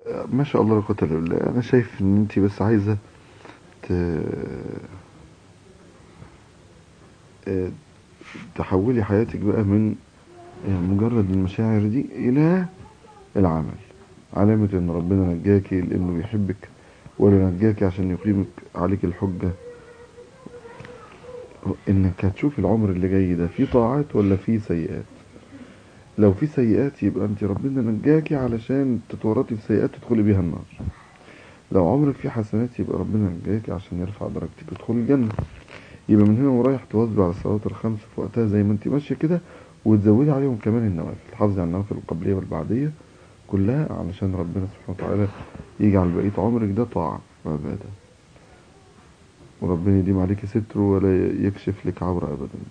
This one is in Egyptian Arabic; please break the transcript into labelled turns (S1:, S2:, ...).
S1: ما شاء الله لا قوة الا بالله انا شايف ان انت بس عايزة ت... آه، تحولي حياتك بقى من آه، مجرد المشاعر دي الى العمل علامة ان ربنا نجاكي لانه بيحبك ولا نجاكي عشان يقيمك عليك الحجة انك هتشوف العمر اللي جاي ده فيه طاعات ولا فيه سيئات لو في سيئات يبقى انت ربنا نجاكي علشان تتورطي في سيئات تدخلي بيها النار لو عمرك فيه حسنات يبقى ربنا نجاكي عشان يرفع درجتك تدخلي الجنة يبقى من هنا ورايح تواظبي على الصلوات الخمس في وقتها زي ما انت ماشية كده وتزودي عليهم كمان النوافل تحافظي على النوافل القبلية والبعدية كلها علشان ربنا سبحانه وتعالى يجعل بقية عمرك ده طاعة وعبادة وربنا يديم عليك ستره ولا يكشف لك عورة أبدا